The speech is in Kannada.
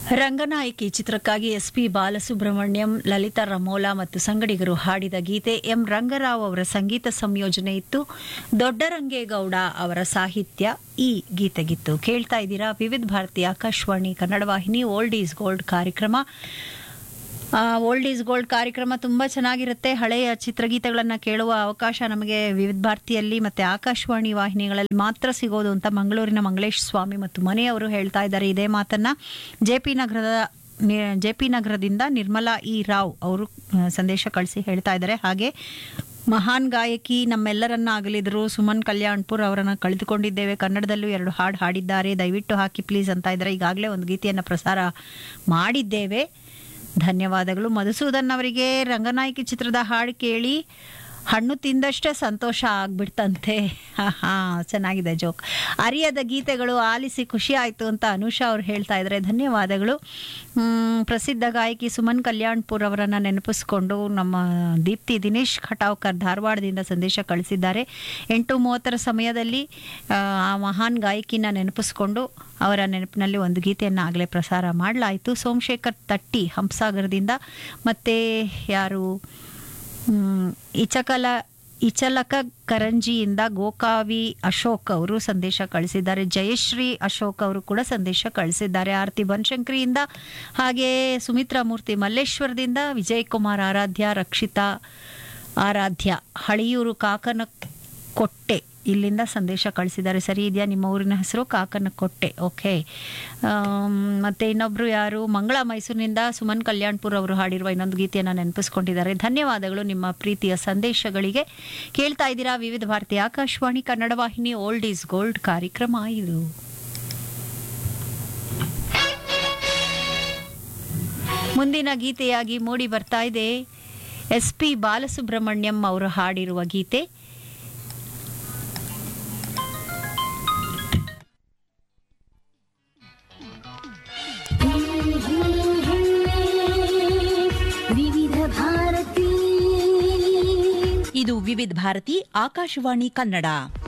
ರಂಗನಾಯಕಿ ಚಿತ್ರಕ್ಕಾಗಿ ಎಸ್ ಪಿ ಬಾಲಸುಬ್ರಹ್ಮಣ್ಯಂ ಲಲಿತಾ ರಮೋಲಾ ಮತ್ತು ಸಂಗಡಿಗರು ಹಾಡಿದ ಗೀತೆ ಎಂ ರಂಗರಾವ್ ಅವರ ಸಂಗೀತ ಸಂಯೋಜನೆ ಇತ್ತು ದೊಡ್ಡರಂಗೇಗೌಡ ಅವರ ಸಾಹಿತ್ಯ ಈ ಗೀತೆಗಿತ್ತು ಕೇಳ್ತಾ ಇದ್ದೀರಾ ವಿವಿಧ ಭಾರತಿ ಆಕಾಶವಾಣಿ ಕನ್ನಡ ವಾಹಿನಿ ಓಲ್ಡ್ ಈಸ್ ಗೋಲ್ಡ್ ಕಾರ್ಯಕ್ರಮ ಓಲ್ಡ್ ಈಸ್ ಗೋಲ್ಡ್ ಕಾರ್ಯಕ್ರಮ ತುಂಬ ಚೆನ್ನಾಗಿರುತ್ತೆ ಹಳೆಯ ಚಿತ್ರಗೀತೆಗಳನ್ನು ಕೇಳುವ ಅವಕಾಶ ನಮಗೆ ವಿವಿಧ ಭಾರತಿಯಲ್ಲಿ ಮತ್ತು ಆಕಾಶವಾಣಿ ವಾಹಿನಿಗಳಲ್ಲಿ ಮಾತ್ರ ಸಿಗೋದು ಅಂತ ಮಂಗಳೂರಿನ ಮಂಗಳೇಶ್ ಸ್ವಾಮಿ ಮತ್ತು ಮನೆಯವರು ಹೇಳ್ತಾ ಇದ್ದಾರೆ ಇದೇ ಮಾತನ್ನ ಜೆ ಪಿ ನಗರದ ಜೆ ಪಿ ನಗರದಿಂದ ನಿರ್ಮಲಾ ಇ ರಾವ್ ಅವರು ಆ, ಸಂದೇಶ ಕಳಿಸಿ ಹೇಳ್ತಾ ಇದ್ದಾರೆ ಹಾಗೆ ಮಹಾನ್ ಗಾಯಕಿ ನಮ್ಮೆಲ್ಲರನ್ನ ಅಗಲಿದ್ರು ಸುಮನ್ ಕಲ್ಯಾಣ್ಪುರ್ ಅವರನ್ನ ಕಳೆದುಕೊಂಡಿದ್ದೇವೆ ಕನ್ನಡದಲ್ಲೂ ಎರಡು ಹಾಡು ಹಾಡಿದ್ದಾರೆ ದಯವಿಟ್ಟು ಹಾಕಿ ಪ್ಲೀಸ್ ಅಂತ ಇದ್ದಾರೆ ಈಗಾಗಲೇ ಒಂದು ಗೀತೆಯನ್ನು ಪ್ರಸಾರ ಮಾಡಿದ್ದೇವೆ ಧನ್ಯವಾದಗಳು ಮಧುಸೂದನ್ ಅವರಿಗೆ ರಂಗನಾಯಕಿ ಚಿತ್ರದ ಹಾಡು ಕೇಳಿ ಹಣ್ಣು ತಿಂದಷ್ಟೇ ಸಂತೋಷ ಆಗ್ಬಿಡ್ತಂತೆ ಹಾ ಚೆನ್ನಾಗಿದೆ ಜೋಕ್ ಅರಿಯದ ಗೀತೆಗಳು ಆಲಿಸಿ ಖುಷಿ ಆಯಿತು ಅಂತ ಅನುಷಾ ಅವ್ರು ಹೇಳ್ತಾ ಇದ್ದಾರೆ ಧನ್ಯವಾದಗಳು ಮ್, ಪ್ರಸಿದ್ಧ ಗಾಯಕಿ ಸುಮನ್ ಕಲ್ಯಾಣ್ಪುರ್ ಅವರನ್ನು ನೆನಪಿಸ್ಕೊಂಡು ನಮ್ಮ ದೀಪ್ತಿ ದಿನೇಶ್ ಖಟಾವ್ಕರ್ ಧಾರವಾಡದಿಂದ ಸಂದೇಶ ಕಳಿಸಿದ್ದಾರೆ ಎಂಟು ಮೂವತ್ತರ ಸಮಯದಲ್ಲಿ ಆ, ಆ ಮಹಾನ್ ಗಾಯಕಿನ ನೆನಪಿಸ್ಕೊಂಡು ಅವರ ನೆನಪಿನಲ್ಲಿ ಒಂದು ಗೀತೆಯನ್ನು ಆಗಲೇ ಪ್ರಸಾರ ಮಾಡಲಾಯಿತು ಸೋಮಶೇಖರ್ ತಟ್ಟಿ ಹಂಸಾಗರದಿಂದ ಮತ್ತು ಯಾರು ಮ್, ಇಚಕಲ ಇಚಲಕ ಕರಂಜಿಯಿಂದ ಗೋಕಾವಿ ಅಶೋಕ್ ಅವರು ಸಂದೇಶ ಕಳಿಸಿದ್ದಾರೆ ಜಯಶ್ರೀ ಅಶೋಕ್ ಅವರು ಕೂಡ ಸಂದೇಶ ಕಳಿಸಿದ್ದಾರೆ ಆರತಿ ಬನಶಂಕರಿಯಿಂದ ಹಾಗೆ ಸುಮಿತ್ರಾ ಮೂರ್ತಿ ಮಲ್ಲೇಶ್ವರದಿಂದ ವಿಜಯ್ ಕುಮಾರ್ ಆರಾಧ್ಯ ರಕ್ಷಿತಾ ಆರಾಧ್ಯ ಹಳಿಯೂರು ಕಾಕನ ಕೊಟ್ಟೆ ಇಲ್ಲಿಂದ ಸಂದೇಶ ಕಳಿಸಿದ್ದಾರೆ ಸರಿ ಇದೆಯಾ ನಿಮ್ಮ ಊರಿನ ಹೆಸರು ಕಾಕನ ಕೊಟ್ಟೆ ಓಕೆ ಆಮ್, ಮತ್ತೆ ಇನ್ನೊಬ್ರು ಯಾರು ಮಂಗಳ ಮೈಸೂರಿನಿಂದ ಸುಮನ್ ಕಲ್ಯಾಣ್ಪುರ್ ಅವರು ಹಾಡಿರುವ ಇನ್ನೊಂದು ಗೀತೆಯನ್ನು ನೆನಪಿಸ್ಕೊಂಡಿದ್ದಾರೆ ಧನ್ಯವಾದಗಳು ನಿಮ್ಮ ಪ್ರೀತಿಯ ಸಂದೇಶಗಳಿಗೆ ಕೇಳ್ತಾ ಇದ್ದೀರಾ ವಿವಿಧ ಭಾರತಿ ಆಕಾಶವಾಣಿ ಕನ್ನಡ ವಾಹಿನಿ ಓಲ್ಡ್ ಈಸ್ ಗೋಲ್ಡ್ ಕಾರ್ಯಕ್ರಮ ಇದು ಮುಂದಿನ ಗೀತೆಯಾಗಿ ಮೂಡಿ ಬರ್ತಾ ಇದೆ ಎಸ್ ಪಿ ಬಾಲಸುಬ್ರಹ್ಮಣ್ಯಂ ಅವರು ಹಾಡಿರುವ ಗೀತೆ ವಿವಿಧ ಭಾರತಿ ಇದು ವಿವಿಧ ಭಾರತಿ ಆಕಾಶವಾಣಿ ಕನ್ನಡ